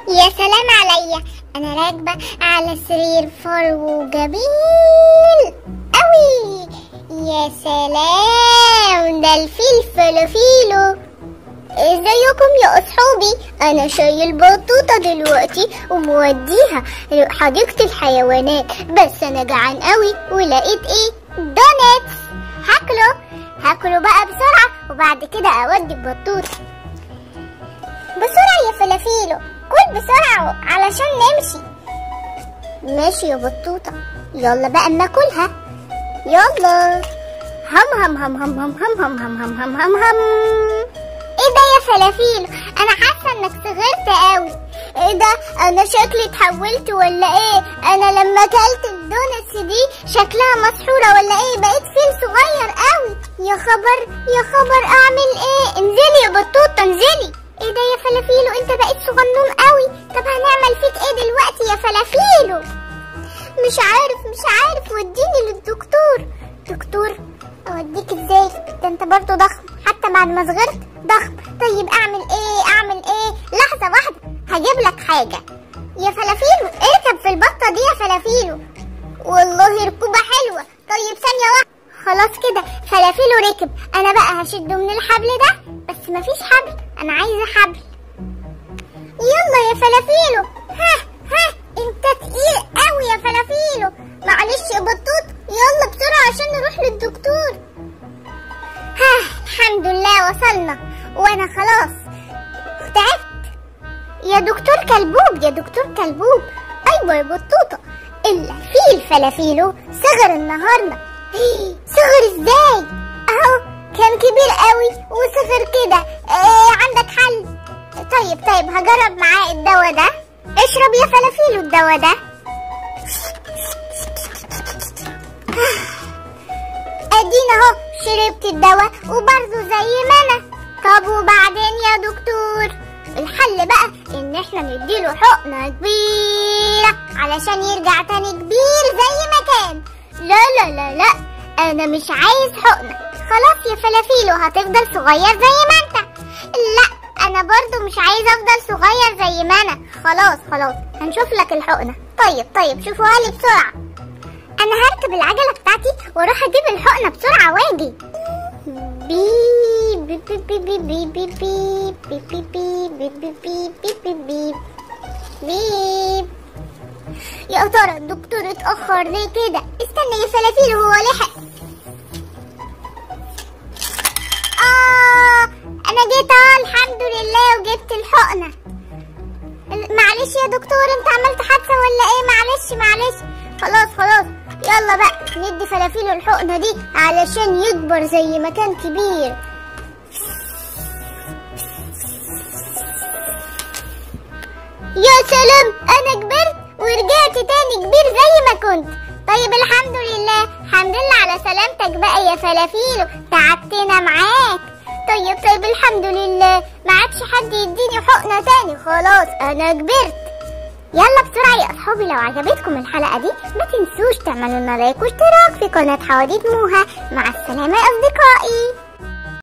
يا سلام عليا انا راكبه على سرير فرو جميل قوي يا سلام ده الفيل فلافيلو ازيكم يا اصحابي انا شايل بطوطه دلوقتي وموديها حديقه الحيوانات بس انا جعان قوي ولقيت ايه دونتس هاكله هاكله بقى بسرعه وبعد كده اودي البطوطه بسرعه يا فلافيلو كل بسرعه علشان نمشي ماشي يا بطوطه يلا بقى ناكلها يلا هم هم هم هم هم هم هم هم هم هم هم هم ايه ده يا فلافيل انا حاسه انك صغرت قوي ايه ده انا شكلي اتحولت ولا ايه انا لما اكلت الدونتس دي شكلها مسحوره ولا ايه بقيت فيل صغير قوي يا خبر يا خبر اعمل ايه انزلي يا بطوطه انزلي ايه ده يا فلافيلو انت بقيت صغنون قوي طب هنعمل فيك ايه دلوقتي يا فلافيلو مش عارف مش عارف وديني للدكتور دكتور اوديك ازاي ده انت برضو ضخم حتى بعد ما صغرت ضخم طيب اعمل ايه اعمل ايه لحظه واحده هجيب لك حاجه يا فلافيلو اركب في البطه دي يا فلافيلو والله ركوبه حلوه طيب ثانيه واحده خلاص كده فلافيلو ركب انا بقى هشده من الحبل ده بس مفيش حبل انا عايزه حبل يلا يا فلافيلو ها ها انت تقيل قوي يا فلافيلو معلش يا بطوط يلا بسرعه عشان نروح للدكتور ها الحمد لله وصلنا وانا خلاص تعبت يا دكتور كلبوب يا دكتور كلبوب ايوه يا بطوطه الا في الفلافيلو صغر النهارده صغر ازاي اهو كان كبير قوي وصغر كده آه عندك حل طيب طيب هجرب معاه الدواء ده اشرب يا فلافيلو الدواء ده ادينا اهو شربت الدواء وبرضه زي ما انا طب وبعدين يا دكتور الحل بقى ان احنا نديله حقنة كبيرة علشان يرجع تاني كبير زي ما كان لا لا لا لا انا مش عايز حقنة خلاص يا فلافيلو هتفضل صغير زي ما انت لا انا برضو مش عايزه افضل صغير زي ما انا خلاص خلاص هنشوف لك الحقنه طيب طيب شوفوها لي بسرعه انا هركب العجله بتاعتي واروح اجيب الحقنه بسرعه واجي بيب بيب بيب بيب بيب بيب بيب بيب بيب بيب بيب بيب بيب بيب يا ترى الدكتور اتأخر ليه كده استنى يا فلافيل هو لحق آه أنا جيت أهو الحمد لله وجبت الحقنة معلش يا دكتور أنت عملت حادثة ولا إيه معلش معلش خلاص خلاص يلا بقى ندي فلافيل الحقنة دي علشان يكبر زي ما كان كبير يا سلام أنا كبرت ورجعت تاني كبير زي ما كنت طيب الحمد لله الحمد لله على سلامتك بقى يا فلافيلو تعبتنا معاك طيب طيب الحمد لله ما عادش حد يديني حقنة تاني خلاص أنا كبرت يلا بسرعة يا أصحابي لو عجبتكم الحلقة دي ما تنسوش تعملوا لنا لايك واشتراك في قناة حواديت موها مع السلامة يا أصدقائي